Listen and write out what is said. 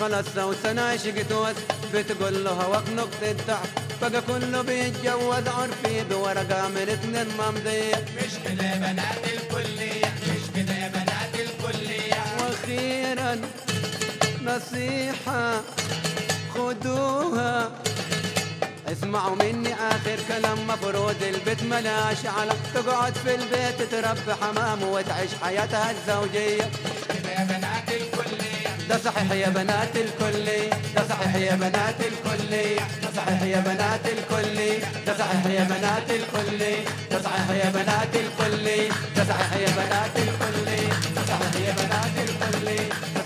خلاص لو سنة عشقت وس بتقول له هواك نقطة ضعف بقى كله بيتجوز عرفي بورقة من اتنين ممضية مش كده يا بنات الكلية مش كده يا بنات الكلية واخيرا نصيحة خدوها اسمعوا مني اخر كلام مفروض البيت ملاش على تقعد في البيت تربي حمام وتعيش حياتها الزوجية كده يا بنات الكلية ده صحيح يا بنات الكلي ده صحيح يا بنات الكلي ده صحيح يا بنات الكلي ده صحيح يا بنات الكلي ده صحيح يا بنات الكلي ده صحيح يا بنات الكلي ده صحيح يا بنات الكلي